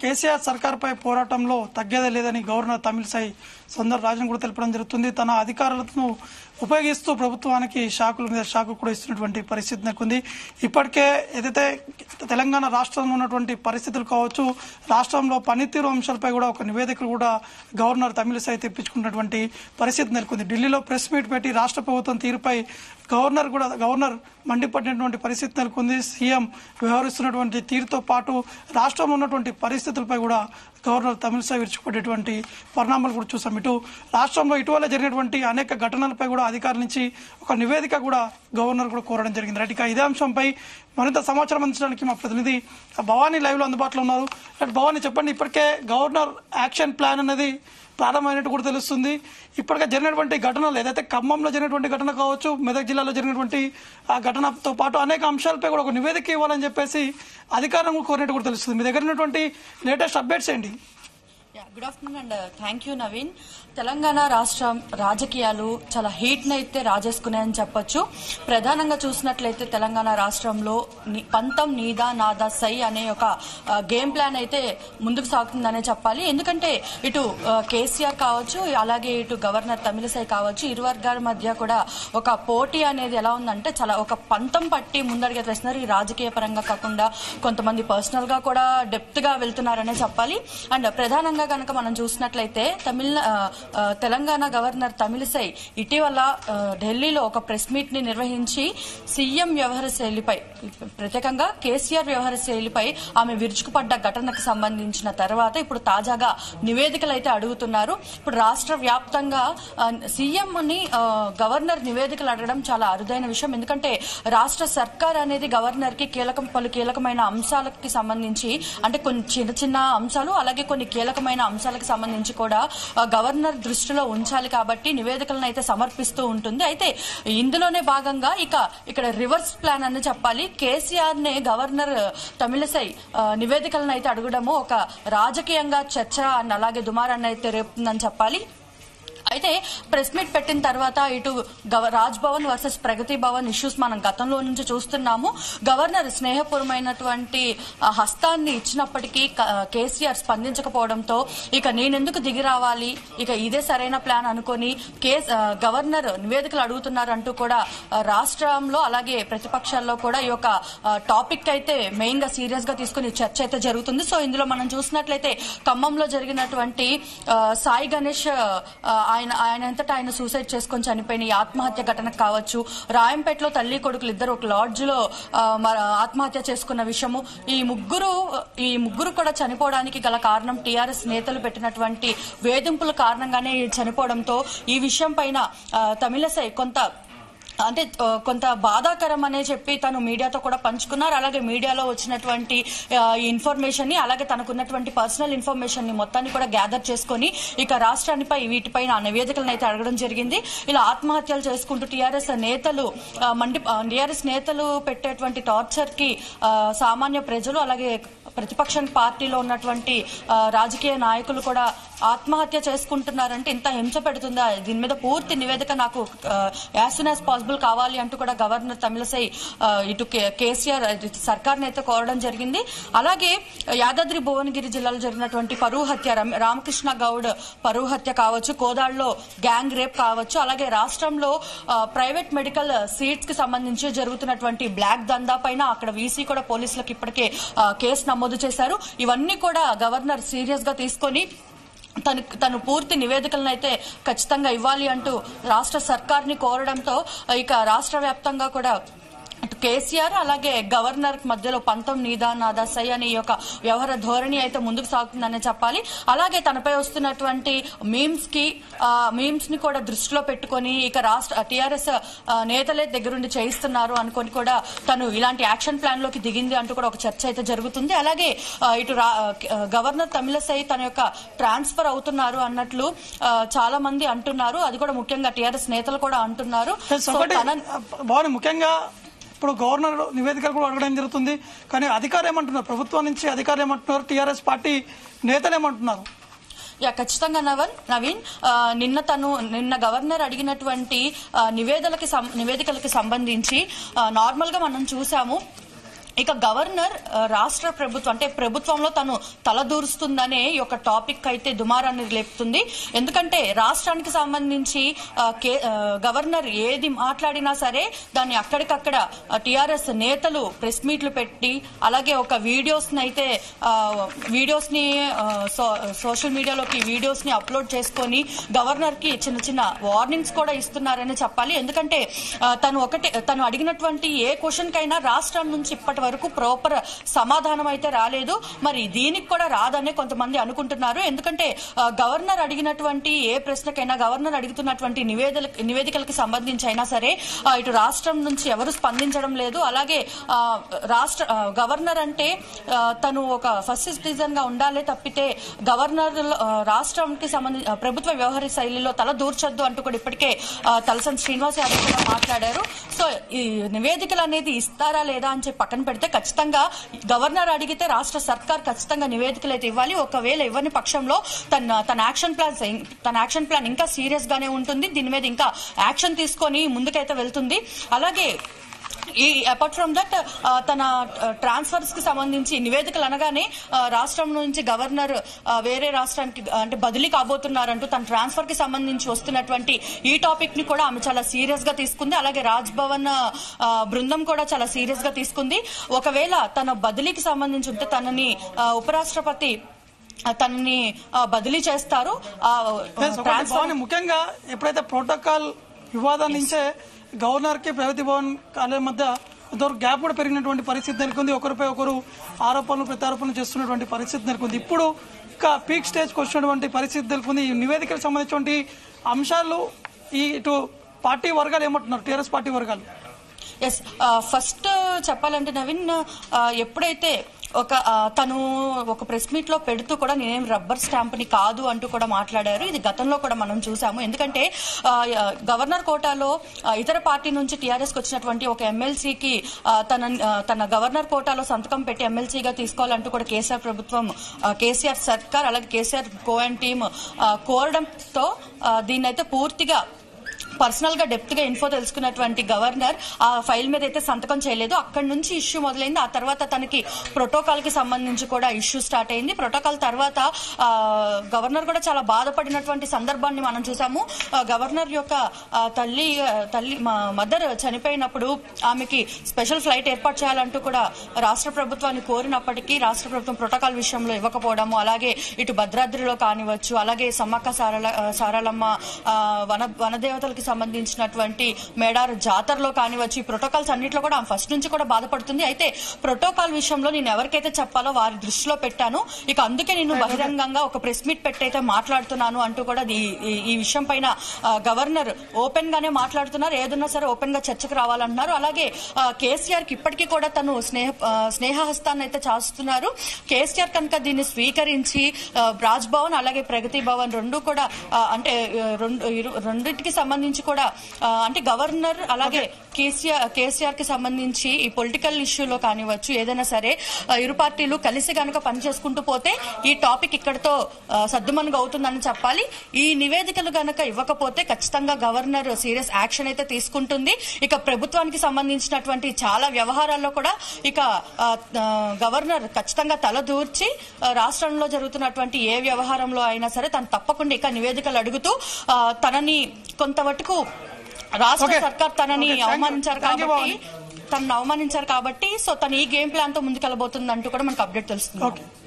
కేసీఆర్ సర్కార్పై పోరాటంలో తగ్గేదే లేదని గవర్నర్ తమిళసై సుందర్ రాజన్ కూడా తెలపడం జరుగుతుంది తన అధికారులను ఉపయోగిస్తూ ప్రభుత్వానికి షాకుల మీద షాకు కూడా ఇస్తున్నటువంటి పరిస్థితి నెలకొంది ఇప్పటికే ఏదైతే తెలంగాణ రాష్ట్రంలో ఉన్నటువంటి పరిస్థితులు కావచ్చు రాష్ట్రంలో పనితీరు అంశాలపై కూడా ఒక నివేదికలు కూడా గవర్నర్ తమిళసై తెప్పించుకున్నటువంటి పరిస్థితి నెలకొంది ఢిల్లీలో ప్రెస్ మీట్ పెట్టి రాష్ట్ర ప్రభుత్వం తీరుపై గవర్నర్ కూడా గవర్నర్ మండిపడినటువంటి పరిస్థితి నెలకొంది సీఎం వ్యవహరిస్తున్నటువంటి తీరుతో పాటు రాష్ట్రంలో ఉన్నటువంటి పరిస్థితులపై కూడా గవర్నర్ తమిళసై విరుచుకుపడేటువంటి పరిణామాలు కూడా చూసాం ఇటు రాష్ట్రంలో ఇటీవల జరిగినటువంటి అనేక ఘటనలపై కూడా అధికారుల నుంచి ఒక నివేదిక కూడా గవర్నర్ కూడా కోరడం జరిగింది రైట్ ఇక ఇదే అంశంపై మరింత సమాచారం అందించడానికి మా ప్రతినిధి భవానీ లైవ్ లో అందుబాటులో ఉన్నారు రైట్ భవానీ చెప్పండి ఇప్పటికే గవర్నర్ యాక్షన్ ప్లాన్ అనేది ప్రారంభమైనట్టు కూడా తెలుస్తుంది ఇప్పటికే జరిగినటువంటి ఘటనలు ఏదైతే ఖమ్మంలో జరిగినటువంటి ఘటన కావచ్చు మెదక్ జిల్లాలో జరిగినటువంటి ఆ ఘటనతో పాటు అనేక అంశాలపై కూడా ఒక నివేదిక ఇవ్వాలని చెప్పేసి అధికారం కోరినట్టు కూడా తెలుస్తుంది మీ దగ్గర ఉన్నటువంటి లేటెస్ట్ అప్డేట్స్ ఏంటి good afternoon and thank you Naveen Telangana రాష్ట్రం రాజకీయాలు చాలా హీట్ నైతే రాజేసుకున్నాయని చెప్పొచ్చు ప్రధానంగా చూసినట్లయితే తెలంగాణ రాష్ట్రంలో ని- పంతం నీదా నాదా సై అనే ఒక ఆ, గేమ్ ప్లాన్ అయితే ముందుకు సాగుతుందనే చెప్పాలి ఎందుకంటే ఇటు ఆ, కేసీఆర్ కావచ్చు అలాగే ఇటు గవర్నర్ తమిళసై కావచ్చు ఇరు వర్గాల మధ్య కూడా ఒక పోటీ అనేది ఎలా ఉందంటే చాలా ఒక పంతం పట్టి ముందడిగా వేస్తున్నారు ఈ రాజకీయ పరంగా కాకుండా కొంతమంది పర్సనల్ గా కూడా డెప్త్ గా వెళ్తున్నారనే చెప్పాలి అండ్ ప్రధానంగా కనుక మనం చూసినట్లయితే తమిళ ఆ, ఆ, తెలంగాణ గవర్నర్ తమిళసై ఇటీవల ఆ, ఢిల్లీలో ఒక ప్రెస్ మీట్ ని నిర్వహించి సీఎం వ్యవహార శైలిపై ప్రత్యేకంగా కేసీఆర్ వ్యవహార శైలిపై ఆమె విరుచుకుపడ్డ ఘటనకు సంబంధించిన తర్వాత ఇప్పుడు తాజాగా నివేదికలు అయితే అడుగుతున్నారు ఇప్పుడు రాష్ట్ర వ్యాప్తంగా సీఎం ని ఆ, గవర్నర్ నివేదికలు అడగడం చాలా అరుదైన విషయం ఎందుకంటే రాష్ట్ర సర్కార్ అనేది గవర్నర్ కి కీలకం పలు కీలకమైన అంశాలకి సంబంధించి అంటే కొన్ని చిన్న చిన్న అంశాలు అలాగే కొన్ని కీలకమైన అంశాలకు సంబంధించి కూడా ఆ, గవర్నర్ దృష్టిలో ఉంచాలి కాబట్టి నివేదికలను అయితే సమర్పిస్తూ ఉంటుంది అయితే ఇందులోనే భాగంగా ఇక ఇక్కడ రివర్స్ ప్లాన్ అని చెప్పాలి కేసీఆర్ నే గవర్నర్ తమిళసై ఆ, నివేదికలను అయితే అడగడము ఒక రాజకీయంగా చర్చ and అలాగే దుమారాన్ని అయితే రేపుతుందని చెప్పాలి అయితే ప్రెస్ మీట్ పెట్టిన తర్వాత ఇటు గవ- రాజ్ భవన్ వర్సెస్ ప్రగతి భవన్ ఇష్యూస్ మనం గతంలో నుంచి చూస్తున్నాము గవర్నర్ స్నేహపూర్వమైనటువంటి ఆ, హస్తాన్ని ఇచ్చినప్పటికీ క- కేసీఆర్ స్పందించకపోవడంతో ఇక నేనెందుకు దిగి రావాలి ఇక ఇదే సరైన ప్లాన్ అనుకొని కేస్ ఆ, గవర్నర్ నివేదికలు అడుగుతున్నారు అంటూ కూడా ఆ, రాష్ట్రంలో అలాగే ప్రతిపక్షాల్లో కూడా ఈ యొక్క ఆ, టాపిక్ అయితే మెయిన్ గా సీరియస్ గా తీసుకుని చర్చ అయితే జరుగుతుంది సో ఇందులో మనం చూసినట్లయితే ఖమ్మంలో జరిగినటువంటి ఆ, సాయి గణేష్ ఆ, ఆయన ఆయన అంతటా ఆయన సూసైడ్ చేసుకొని చనిపోయిన ఈ ఆత్మహత్య ఘటనకు కావచ్చు రాయంపేటలో తల్లి కొడుకులు ఇద్దరు ఒక లాడ్జ్ లో ఆ, మ- ఆత్మహత్య చేసుకున్న విషయము ఈ ముగ్గురు ఈ ముగ్గురు కూడా చనిపోవడానికి గల కారణం టీఆర్ఎస్ నేతలు పెట్టినటువంటి వేధింపుల కారణంగానే చనిపోవడంతో ఈ విషయం పైన ఆ, తమిళసై కొంత అంటే ఆ, కొంత బాధాకరం అనే చెప్పి తను మీడియాతో కూడా పంచుకున్నారు అలాగే మీడియాలో వచ్చినటువంటి ఆ, ఈ ఇన్ఫర్మేషన్ ని అలాగే తనకున్నటువంటి పర్సనల్ ఇన్ఫర్మేషన్ ని మొత్తాన్ని కూడా గ్యాదర్ చేసుకొని ఇక రాష్ట్రానిపై వీటిపైన నివేదికలను అయితే అడగడం జరిగింది ఇలా ఆత్మహత్యలు చేసుకుంటూ టీఆర్ఎస్ నేతలు ఆ, మండి టీఆర్ఎస్ నేతలు పెట్టేటువంటి టార్చర్ కి ఆ, సామాన్య ప్రజలు అలాగే ప్రతిపక్ష పార్టీలో ఉన్నటువంటి ఆ, రాజకీయ నాయకులు కూడా ఆత్మహత్య చేసుకుంటున్నారంటే ఇంత హింస పెడుతుందా దీని మీద పూర్తి నివేదిక నాకు యాజ్ సూన్ యాజ్ పాసిబుల్ కావాలి అంటూ కూడా గవర్నర్ తమిళసై ఆ, ఇటు కే- కేసీఆర్ ఇటు సర్కార్ని అయితే కోరడం జరిగింది అలాగే యాదాద్రి భువనగిరి జిల్లాలో జరిగినటువంటి పరువు హత్య రమ- రామకృష్ణ గౌడ్ పరువు హత్య కావచ్చు కోదాడులో గ్యాంగ్ రేప్ కావచ్చు అలాగే రాష్ట్రంలో ఆ, ప్రైవేట్ మెడికల్ సీట్స్ కి సంబంధించి జరుగుతున్నటువంటి బ్లాక్ దందా పైన అక్కడ వీసీ కూడా పోలీసులకు ఇప్పటికే ఆ, కేసు నమోదు చేశారు ఇవన్నీ కూడా గవర్నర్ సీరియస్ గా తీసుకొని తను తను పూర్తి నివేదికలను అయితే ఖచ్చితంగా ఇవ్వాలి అంటూ రాష్ట్ర సర్కార్ని కోరడంతో ఇక రాష్ట్ర వ్యాప్తంగా కూడా అటు కేసీఆర్ అలాగే గవర్నర్ మధ్యలో పంతం నీదా నాదా సై అనే ఈ యొక్క వ్యవహార ధోరణి అయితే ముందుకు సాగుతుందనే చెప్పాలి అలాగే తనపై వస్తున్నటువంటి మీమ్స్ కి మీమ్స్ ని కూడా దృష్టిలో పెట్టుకొని ఇక రాష్ట్ర టీఆర్ఎస్ నేతలే దగ్గరుండి చేయిస్తున్నారు అనుకొని కూడా తను ఇలాంటి యాక్షన్ ప్లాన్ లోకి దిగింది అంటూ కూడా ఒక చర్చ అయితే జరుగుతుంది అలాగే ఆ, ఇటు రా- ఆ, గవర్నర్ తమిళసై తన యొక్క ట్రాన్స్ఫర్ అవుతున్నారు అన్నట్లు ఆ, చాలా మంది అంటున్నారు అది కూడా ముఖ్యంగా టీఆర్ఎస్ నేతలు కూడా అంటున్నారు ప్లస్ సో ఒకటి తన బాగుంది ముఖ్యంగా ఇప్పుడు గవర్నర్ నివేదికలు కూడా అడగడం జరుగుతుంది కానీ అధికారులు ఏమంటున్నారు ప్రభుత్వం నుంచి అధికారులు ఏమంటున్నారు టీఆర్ఎస్ పార్టీ నేతలు ఏమంటున్నారు యా ఖచ్చితంగా నవన్ నవీన్ ఆ, నిన్న తను నిన్న గవర్నర్ అడిగినటువంటి ఆ, నివేదలకి సం- నివేదికలకి సంబంధించి నార్మల్ గా మనం చూసాము ఇక గవర్నర్ ఆ, రాష్ట్ర ప్రభుత్వం అంటే ప్రభుత్వంలో తను తలదూరుస్తుందనే ఈ యొక్క టాపిక్ అయితే దుమారాన్ని లేపుతుంది ఎందుకంటే రాష్ట్రానికి సంబంధించి ఆ, కే- ఆ, గవర్నర్ ఏది మాట్లాడినా సరే దాన్ని అక్కడికక్కడ టిఆర్ఎస్ నేతలు ప్రెస్ మీట్లు పెట్టి అలాగే ఒక వీడియోస్ ని అయితే ఆ, వీడియోస్ ని ఆ, సో- సోషల్ మీడియాలోకి వీడియోస్ ని అప్లోడ్ చేసుకొని గవర్నర్ కి చిన్న చిన్న వార్నింగ్స్ కూడా ఇస్తున్నారని చెప్పాలి ఎందుకంటే ఆ, తను ఒకటే తను అడిగినటువంటి ఏ క్వశ్చన్ కైనా రాష్ట్రం నుంచి ఇప్పటి వరకు ప్రాపర్ సమాధానం అయితే రాలేదు మరి దీనికి కూడా రాదనే కొంతమంది అనుకుంటున్నారు ఎందుకంటే ఆ, గవర్నర్ అడిగినటువంటి ఏ ప్రశ్నకైనా గవర్నర్ అడుగుతున్నటువంటి నివేదల నివేదికలకు సంబంధించి అయినా సరే ఆ, ఇటు రాష్ట్రం నుంచి ఎవరు స్పందించడం లేదు అలాగే ఆ, రాష్ట్ర ఆ, గవర్నర్ అంటే ఆ, తను ఒక ఫస్ట్ సిటిజన్ గా ఉండాలి తప్పితే గవర్నర్ ఆ, రాష్ట్రానికి సంబంధించి ఆ, ప్రభుత్వ వ్యవహార శైలిలో తల దూర్చొద్దు అంటూ కూడా ఇప్పటికే ఆ, తలసాని శ్రీనివాస్ యాదవ్ కూడా మాట్లాడారు సో ఈ నివేదికలు అనేది ఇస్తారా లేదా అని చెప్పి పక్కన పెడితే ఖచ్చితంగా గవర్నర్ అడిగితే రాష్ట్ర సర్కార్ ఖచ్చితంగా నివేదికలు అయితే ఇవ్వాలి ఒకవేళ ఇవ్వని పక్షంలో తన తన యాక్షన్ ప్లాన్ తన యాక్షన్ ప్లాన్ ఇంకా సీరియస్ గానే ఉంటుంది దీని మీద ఇంకా యాక్షన్ తీసుకొని ముందుకైతే వెళ్తుంది అలాగే ఈ అపార్ట్ ఫ్రమ్ దట్ తన ట్రాన్స్ఫర్స్ కి సంబంధించి నివేదికలు అనగానే ఆ, రాష్ట్రం నుంచి గవర్నర్ ఆ, వేరే రాష్ట్రానికి ఆ, అంటే బదిలీ కాబోతున్నారంటూ తన ట్రాన్స్ఫర్ కి సంబంధించి వస్తున్నటువంటి ఈ టాపిక్ ని కూడా ఆమె చాలా సీరియస్ గా తీసుకుంది అలాగే రాజ్ భవన్ ఆ, బృందం కూడా చాలా సీరియస్ గా తీసుకుంది ఒకవేళ తన బదిలీకి సంబంధించి ఉంటే తనని ఆ, ఉపరాష్ట్రపతి ఆ, తనని ఆ, బదిలీ చేస్తారు ఆ, Yes, ఒకటి ట్రాన్స్ఫర్ భవాని, ముఖ్యంగా ఎప్పుడైతే ప్రోటోకాల్ వివాదాల నుంచే గవర్నర్ కి ప్రగతి భవన్ కార్యాలయం మధ్య ఇద్దరు గ్యాప్ కూడా పెరిగినటువంటి పరిస్థితి నెలకొంది ఒకరిపై ఒకరు ఆరోపణలు ప్రత్యారోపణలు చేస్తున్నటువంటి పరిస్థితి నెలకొంది ఇప్పుడు ఇంకా పీక్ స్టేజ్కి వచ్చినటువంటి పరిస్థితి నెలకొంది ఈ నివేదికలకు సంబంధించినటువంటి అంశాలు ఈ ఇటు పార్టీ వర్గాలు ఏమంటున్నారు టీఆర్ఎస్ పార్టీ వర్గాలు ఎస్ ఫస్ట్ చెప్పాలంటే నవీన్ ఆ, ఎప్పుడైతే ఒక ఆ, తను ఒక ప్రెస్ మీట్ లో పెడుతూ కూడా నేనేం రబ్బర్ స్టాంప్ ని కాదు అంటూ కూడా మాట్లాడారు ఇది గతంలో కూడా మనం చూసాము ఎందుకంటే ఆ, ఆ, గవర్నర్ కోటాలో ఆ, ఇతర పార్టీ నుంచి టీఆర్ఎస్ కి వచ్చినటువంటి ఒక ఎమ్మెల్సీకి తన ఆ, తన గవర్నర్ కోటాలో సంతకం పెట్టి ఎమ్మెల్సీగా తీసుకోవాలంటూ కూడా కేసీఆర్ ప్రభుత్వం ఆ, కేసీఆర్ సర్కార్ అలాగే కేసీఆర్ కో అండ్ టీమ్ ఆ, కోరడంతో ఆ, దీన్నైతే పూర్తిగా పర్సనల్ గా డెప్త్ గా ఇన్ఫో తెలుసుకున్నటువంటి గవర్నర్ ఆ ఫైల్ మీద అయితే సంతకం చేయలేదు అక్కడి నుంచి ఇష్యూ మొదలైంది ఆ తర్వాత తనకి ప్రోటోకాల్ కి సంబంధించి కూడా ఇష్యూ స్టార్ట్ అయింది ప్రోటోకాల్ తర్వాత ఆ, గవర్నర్ కూడా చాలా బాధపడినటువంటి సందర్భాన్ని మనం చూసాము ఆ, గవర్నర్ యొక్క ఆ, తల్లి ఆ, తల్లి మా మదర్ చనిపోయినప్పుడు ఆమెకి స్పెషల్ ఫ్లైట్ ఏర్పాటు చేయాలంటూ కూడా రాష్ట్ర ప్రభుత్వాన్ని కోరినప్పటికీ రాష్ట్ర ప్రభుత్వం ప్రోటోకాల్ విషయంలో ఇవ్వకపోవడము అలాగే ఇటు భద్రాద్రిలో కానివచ్చు అలాగే సమ్మక్క సారల సారలమ్మ ఆ, వన వనదేవతలకి సంబంధించినటువంటి మేడారు జాతరలో కానివచ్చు ఈ ప్రోటోకాల్స్ అన్నింటిలో కూడా ఆమె ఫస్ట్ నుంచి కూడా బాధపడుతుంది అయితే ప్రోటోకాల్ విషయంలో నేను ఎవరికైతే చెప్పాలో వారి దృష్టిలో పెట్టాను ఇక అందుకే నేను బహిరంగంగా ఒక ప్రెస్ మీట్ పెట్టయితే మాట్లాడుతున్నాను అంటూ కూడా ఈ- ఈ- ఈ విషయం పైన ఆ, గవర్నర్ ఓపెన్ గానే మాట్లాడుతున్నారు ఏదన్నా సరే ఓపెన్ గా చర్చకు రావాలంటున్నారు అలాగే ఆ, కేసీఆర్ కి ఇప్పటికీ కూడా తను స్నేహ ఆ, స్నేహహస్తాన్ని అయితే చాస్తున్నారు కేసీఆర్ కనుక దీన్ని స్వీకరించి ఆ, రాజ్ భవన్ అలాగే ప్రగతి భవన్ రెండు కూడా ఆ, అంటే ఆ, రెండు ఇరు- రెండింటికి సంబంధించి కూడా ఆ, అంటే గవర్నర్ అలాగే కేసీఆర్ కేసీఆర్ కి సంబంధించి ఈ పొలిటికల్ ఇష్యూలో కానివచ్చు ఏదైనా సరే ఆ, ఇరు పార్టీలు కలిసి గనక పనిచేసుకుంటూ పోతే ఈ టాపిక్ ఇక్కడతో ఆ, సద్దుమణుగు అవుతుందని చెప్పాలి ఈ నివేదికలు గనక ఇవ్వకపోతే ఖచ్చితంగా గవర్నర్ సీరియస్ యాక్షన్ అయితే తీసుకుంటుంది ఇక ప్రభుత్వానికి సంబంధించినటువంటి చాలా వ్యవహారాల్లో కూడా ఇక ఆ, ఆ, గవర్నర్ ఖచ్చితంగా తలదూర్చి ఆ, రాష్ట్రంలో జరుగుతున్నటువంటి ఏ వ్యవహారంలో అయినా సరే తను తప్పకుండా ఇక నివేదికలు అడుగుతూ ఆ, తనని కొంతవరకు రాష్ట్ర Okay. సర్కార్ తనని Okay, thank you. అవమానించారు Thank you, కాబట్టి తనను అవమానించారు కాబట్టి సో తను ఈ గేమ్ ప్లాన్ తో ముందుకెళ్ళబోతుంది అంటూ కూడా మనకు అప్డేట్ తెలుస్తుంది ఓకే